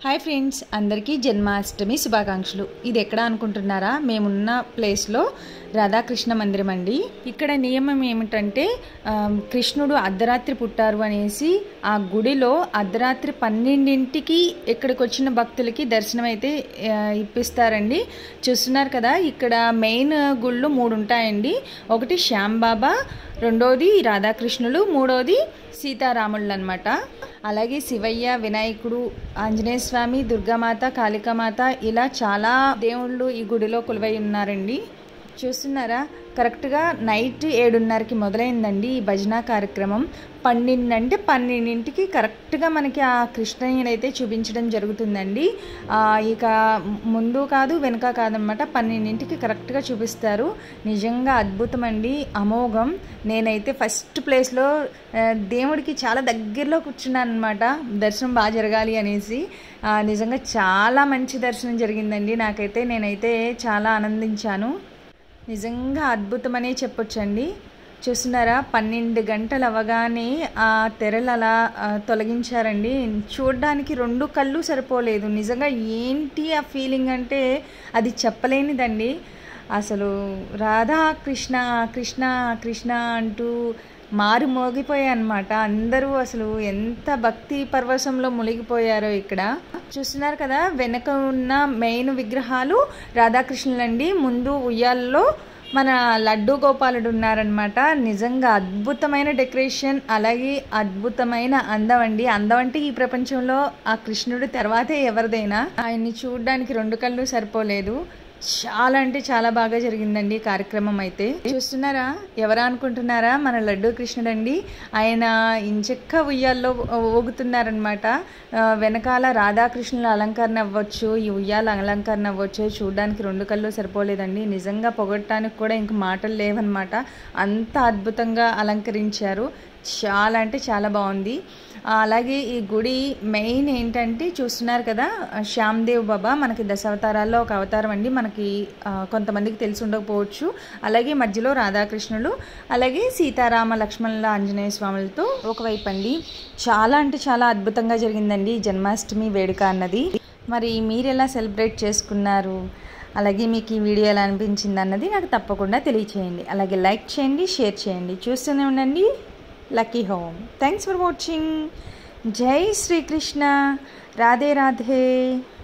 hi friends అందరికీ జన్మాష్టమి శుభాకాంక్షలు ఇది ఎక్కడ అనుకుంటున్నారా మేమున్న ప్లేస్లో రాధాకృష్ణ మందిరం అండి ఇక్కడ నియమం ఏమిటంటే ఆ, కృష్ణుడు అర్ధరాత్రి పుట్టారు అనేసి ఆ గుడిలో అర్ధరాత్రి పన్నెండింటికి ఇక్కడికి వచ్చిన భక్తులకి దర్శనం అయితే ఆ, ఇప్పిస్తారండి చూస్తున్నారు కదా ఇక్కడ మెయిన్ గుళ్ళు మూడు ఉంటాయండి ఒకటి శ్యామ్ బాబా రెండోది రాధాకృష్ణులు మూడోది సీతారాముళ్ళు అనమాట అలాగే శివయ్య వినాయకుడు ఆంజనేయ స్వామి దుర్గామాత కాళికామాత ఇలా చాలా దేవుళ్ళు ఈ గుడిలో కొలువై ఉన్నారండి చూస్తున్నారా కరెక్ట్గా నైట్ ఏడున్నరకి మొదలైందండి ఈ భజన కార్యక్రమం పన్నెండు అంటే పన్నెండింటికి కరెక్ట్గా మనకి ఆ కృష్ణయ్యని అయితే చూపించడం జరుగుతుందండి ఆ, ఇక ముందు కాదు వెనుక కాదనమాట పన్నెండింటికి కరెక్ట్గా చూపిస్తారు నిజంగా అద్భుతం అండి అమోఘం నేనైతే ఫస్ట్ ప్లేస్లో ఆ, దేవుడికి చాలా దగ్గరలో కూర్చున్నాను అనమాట దర్శనం బాగా జరగాలి అనేసి ఆ, నిజంగా చాలా మంచి దర్శనం జరిగిందండి నాకైతే నేనైతే చాలా ఆనందించాను నిజంగా అద్భుతమనే చెప్పొచ్చండి చూస్తున్నారా పన్నెండు గంటలు అవగానే ఆ తెరలు అలా ఆ, తొలగించారండి చూడడానికి రెండు కళ్ళు సరిపోలేదు నిజంగా ఏంటి ఆ ఫీలింగ్ అంటే అది చెప్పలేనిదండి అసలు రాధా కృష్ణ కృష్ణ కృష్ణ అంటూ మారు మోగిపోయాయి అనమాట అందరూ అసలు ఎంత భక్తి పరవశంలో మునిగిపోయారో ఇక్కడ చూస్తున్నారు కదా వెనక ఉన్న మెయిన్ విగ్రహాలు రాధాకృష్ణులండి ముందు ఉయ్యాలలో మన లడ్డూ గోపాలుడు ఉన్నారనమాట నిజంగా అద్భుతమైన డెకరేషన్ అలాగే అద్భుతమైన అందం అండి అందం అంటే ఈ ప్రపంచంలో ఆ కృష్ణుడు తర్వాతే ఎవరిదైనా ఆయన్ని చూడడానికి రెండు కళ్ళు సరిపోలేదు చాలా అంటే చాలా బాగా జరిగిందండి ఈ కార్యక్రమం అయితే చూస్తున్నారా ఎవరా అనుకుంటున్నారా మన లడ్డూ కృష్ణుడండి ఆయన ఇంచెక్క ఉయ్యాల్లో ఊగుతున్నారనమాట వెనకాల రాధాకృష్ణుల అలంకరణ అవ్వచ్చు ఈ ఉయ్యాల అలంకరణ అవ్వచ్చు చూడడానికి రెండు కళ్ళు సరిపోలేదండి నిజంగా పొగడటానికి కూడా ఇంక మాటలు లేవన్నమాట అంత అద్భుతంగా అలంకరించారు చాలా అంటే చాలా బాగుంది ఆ, అలాగే ఈ గుడి మెయిన్ ఏంటంటే చూస్తున్నారు కదా శ్యామ్ దేవ్ బాబా మనకి దశావతారాల్లో ఒక అవతారం అండి మనకి ఆ, కొంతమందికి తెలిసి ఉండకపోవచ్చు అలాగే మధ్యలో రాధాకృష్ణులు అలాగే సీతారామ లక్ష్మణుల ఆంజనేయ స్వాములతో ఒకవైపు అండి చాలా అంటే చాలా అద్భుతంగా జరిగిందండి ఈ జన్మాష్టమి వేడుక అన్నది మరి మీరు ఎలా సెలబ్రేట్ చేసుకున్నారు అలాగే మీకు ఈ వీడియో ఎలా అనిపించింది అన్నది నాకు తప్పకుండా తెలియచేయండి అలాగే లైక్ చేయండి షేర్ చేయండి చూస్తూనే ఉండండి Lucky Home thanks for watching జై శ్రీకృష్ణ రాధే రాధే